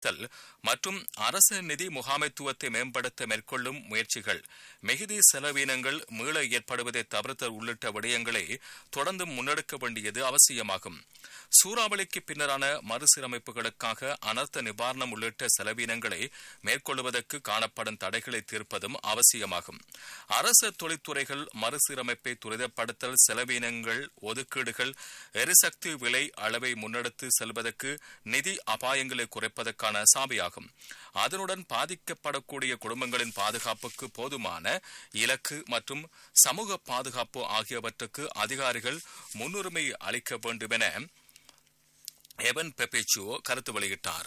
அதிகரித்தல் மற்றும் அரசு நிதி முகாமைத்துவத்தை மேம்படுத்த மேற்கொள்ளும் முயற்சிகள் மிகுதி செலவீனங்கள் மீள ஏற்படுவதை தவிர்த்தல் உள்ளிட்ட விடயங்களை தொடர்ந்து முன்னெடுக்க வேண்டியது அவசியமாகும் சூறாவளிக்கு பின்னரான மறுசீரமைப்புகளுக்காக அனர்த்த நிவாரணம் உள்ளிட்ட செலவீனங்களை மேற்கொள்வதற்கு காணப்படும் தடைகளை தீர்ப்பதும் அவசியமாகும் அரசு தொழில்துறைகள் மறுசீரமைப்பை துரிதப்படுத்தல் செலவீனங்கள் ஒதுக்கீடுகள் எரிசக்தி விலை அளவை முன்னெடுத்து செல்வதற்கு நிதி அபாயங்களை குறைப்பதற்கான சாவியாகும் அதனுடன் பாதிக்கப்படக்கூடிய குடும்பங்களின் பாதுகாப்புக்கு போதுமான இலக்கு மற்றும் சமூக பாதுகாப்பு ஆகியவற்றுக்கு அதிகாரிகள் முன்னுரிமை அளிக்க வேண்டும் என எவன் பெபேச்சுவோ கருத்து வெளியிட்டார்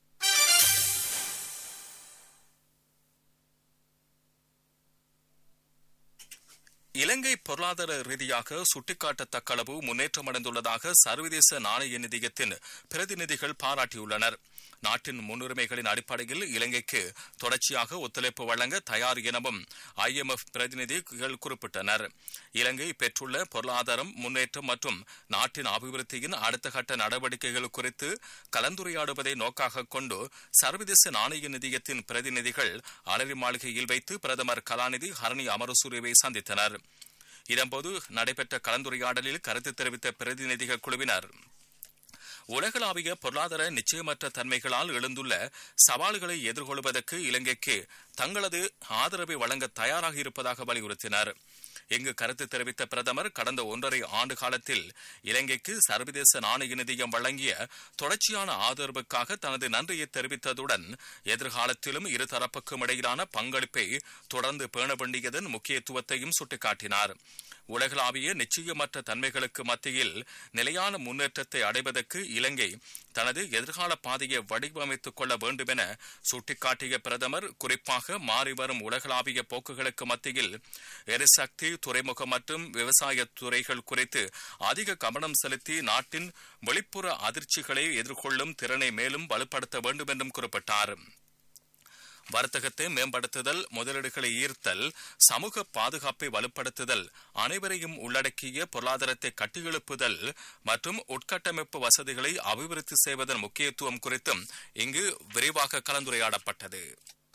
இலங்கை பொருளாதார ரீதியாக சுட்டிக்காட்டத்தக்க அளவு முன்னேற்றமடைந்துள்ளதாக சர்வதேச நாணய நிதியத்தின் பிரதிநிதிகள் பாராட்டியுள்ளனர் நாட்டின் முன்னுரிமைகளின் அடிப்படையில் இலங்கைக்கு தொடர்ச்சியாக ஒத்துழைப்பு வழங்க தயார் எனவும் ஐஎம்எஃப் பிரதிநிதிகள் குறிப்பிட்டனர் இலங்கை பெற்றுள்ள பொருளாதாரம் முன்னேற்றம் மற்றும் நாட்டின் அபிவிருத்தியின் அடுத்த கட்ட நடவடிக்கைகள் குறித்து கலந்துரையாடுவதை நோக்காக கொண்டு சர்வதேச நாணய நிதியத்தின் பிரதிநிதிகள் அலரி மாளிகையில் வைத்து பிரதமர் கலாநிதி ஹரணி அமரசூரியவை சந்தித்தனர் இதன்போது நடைபெற்ற கலந்துரையாடலில் கருத்து தெரிவித்த பிரதிநிதிகள் குழுவினர் உலகளாவிய பொருளாதார நிச்சயமற்ற தன்மைகளால் எழுந்துள்ள சவால்களை எதிர்கொள்வதற்கு இலங்கைக்கு தங்களது ஆதரவை வழங்க தயாராக இருப்பதாக வலியுறுத்தினர் இங்கு கருத்து தெரிவித்த பிரதமர் கடந்த ஒன்றரை ஆண்டு காலத்தில் இலங்கைக்கு சர்வதேச நாணய நிதியம் வழங்கிய தொடர்ச்சியான ஆதரவுக்காக தனது நன்றியை தெரிவித்ததுடன் எதிர்காலத்திலும் இருதரப்புக்கும் இடையிலான பங்களிப்பை தொடர்ந்து பேண வேண்டியதன் முக்கியத்துவத்தையும் சுட்டிக்காட்டினார் உலகளாவிய நிச்சயமற்ற தன்மைகளுக்கு மத்தியில் நிலையான முன்னேற்றத்தை அடைவதற்கு இலங்கை தனது எதிர்கால பாதையை வடிவமைத்துக் கொள்ள வேண்டும் என சுட்டிக்காட்டிய பிரதமர் குறிப்பாக மாறிவரும் உலகளாவிய போக்குகளுக்கு மத்தியில் எரிசக்தி துறைமுக மற்றும் விவசாய துறைகள் குறித்து அதிக கவனம் செலுத்தி நாட்டின் வெளிப்புற அதிர்ச்சிகளை எதிர்கொள்ளும் திறனை மேலும் வலுப்படுத்த வேண்டும் என்றும் குறிப்பிட்டார் வர்த்தகத்தை மேம்படுத்துதல் முதலீடுகளை ஈர்த்தல் சமூக பாதுகாப்பை வலுப்படுத்துதல் அனைவரையும் உள்ளடக்கிய பொருளாதாரத்தை கட்டியெழுப்புதல் மற்றும் உட்கட்டமைப்பு வசதிகளை அபிவிருத்தி செய்வதன் முக்கியத்துவம் குறித்தும் இங்கு விரிவாக கலந்துரையாடப்பட்டது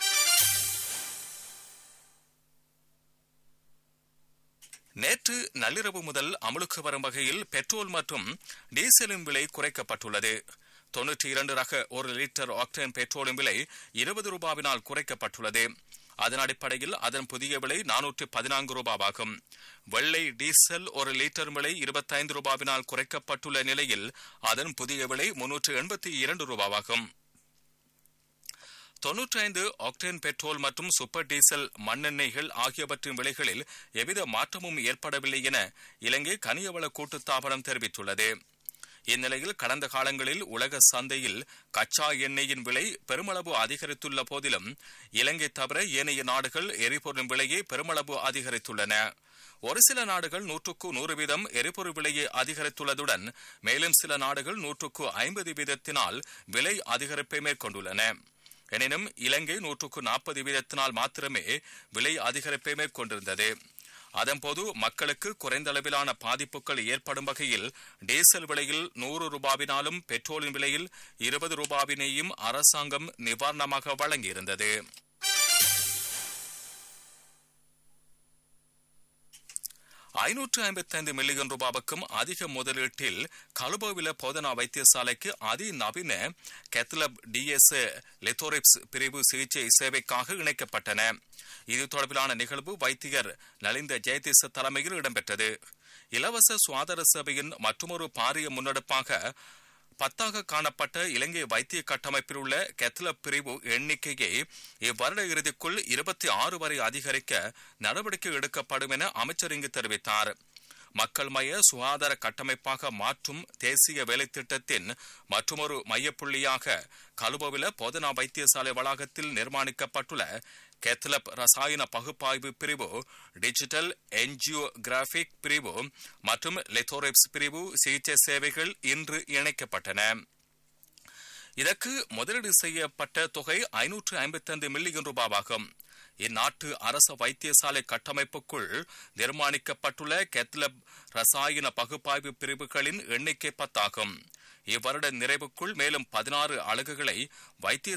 நேற்று நள்ளிரவு முதல் அமலுக்கு வரும் வகையில் பெட்ரோல் மற்றும் டீசலின் விலை குறைக்கப்பட்டுள்ளது தொன்னூற்றி இரண்டு ரக ஒரு லிட்டர் ஆக்டேன் பெட்ரோலின் விலை இருபது ரூபாவினால் குறைக்கப்பட்டுள்ளது அதன் அடிப்படையில் அதன் புதிய விலை நானூற்று பதினான்கு ரூபாவாகும் வெள்ளை டீசல் ஒரு லிட்டர் விலை இருபத்தைந்து ரூபாவினால் குறைக்கப்பட்டுள்ள நிலையில் அதன் புதிய விலை முன்னூற்று எண்பத்தி இரண்டு ரூபாவாகும் தொன்னூற்றி ஐந்து ஆக்டேன் பெட்ரோல் மற்றும் சூப்பர் டீசல் மண்ணெண்ணெய்கள் ஆகியவற்றின் விலைகளில் எவ்வித மாற்றமும் ஏற்படவில்லை என இலங்கை கனியவள கூட்டுத்தாபனம் தெரிவித்துள்ளது இந்நிலையில் கடந்த காலங்களில் உலக சந்தையில் கச்சா எண்ணெயின் விலை பெருமளவு அதிகரித்துள்ள போதிலும் இலங்கை தவிர ஏனைய நாடுகள் எரிபொருளின் விலையை பெருமளவு அதிகரித்துள்ளன ஒரு சில நாடுகள் நூற்றுக்கு நூறு வீதம் எரிபொருள் விலையை அதிகரித்துள்ளதுடன் மேலும் சில நாடுகள் நூற்றுக்கு ஐம்பது வீதத்தினால் விலை அதிகரிப்பை மேற்கொண்டுள்ளன எனினும் இலங்கை நூற்றுக்கு நாற்பது வீதத்தினால் மாத்திரமே விலை அதிகரிப்பை மேற்கொண்டிருந்தது அதன்போது மக்களுக்கு குறைந்த அளவிலான பாதிப்புகள் ஏற்படும் வகையில் டீசல் விலையில் நூறு ரூபாவினாலும் பெட்ரோலின் விலையில் இருபது ரூபாவினையும் அரசாங்கம் நிவாரணமாக வழங்கியிருந்தது ஐநூற்று ஐம்பத்தைந்து மில்லியன் ரூபாவுக்கும் அதிக முதலீட்டில் கலுபோவில போதனா வைத்தியசாலைக்கு அதிநவீன கெத்லப் டிஎஸ் லெத்தோரிப்ஸ் பிரிவு சிகிச்சை சேவைக்காக இணைக்கப்பட்டன இது தொடர்பிலான நிகழ்வு வைத்தியர் நலிந்த ஜெயதீச தலைமையில் இடம்பெற்றது இலவச சுகாதார சேவையின் மற்றொரு பாரிய முன்னெடுப்பாக பத்தாக காணப்பட்ட இலங்கை வைத்திய கட்டமைப்பில் உள்ள கெத்ல பிரிவு எண்ணிக்கையை இவ்வருட இறுதிக்குள் இருபத்தி ஆறு வரை அதிகரிக்க நடவடிக்கை எடுக்கப்படும் என அமைச்சர் இங்கு தெரிவித்தார் மக்கள் மய சுகாதார கட்டமைப்பாக மாற்றும் தேசிய வேலைத்திட்டத்தின் மற்றொரு மையப்புள்ளியாக கலுபோவில போதனா வைத்தியசாலை வளாகத்தில் நிர்மாணிக்கப்பட்டுள்ள கெத்லப் ரசாயன பகுப்பாய்வு பிரிவு டிஜிட்டல் என்ஜியோகிராபிக் பிரிவு மற்றும் லெத்தோரெப்ஸ் பிரிவு சிகிச்சை சேவைகள் இன்று இணைக்கப்பட்டன இதற்கு முதலீடு செய்யப்பட்ட தொகை ஐநூற்று ஐம்பத்தைந்து மில்லியன் ரூபாவாகும் இந்நாட்டு அரச வைத்தியசாலை கட்டமைப்புக்குள் நிர்மாணிக்கப்பட்டுள்ள கெத்லப் ரசாயன பகுப்பாய்வு பிரிவுகளின் எண்ணிக்கை பத்தாகும் இவ்வருட நிறைவுக்குள் மேலும் பதினாறு அலகுகளை வைத்திய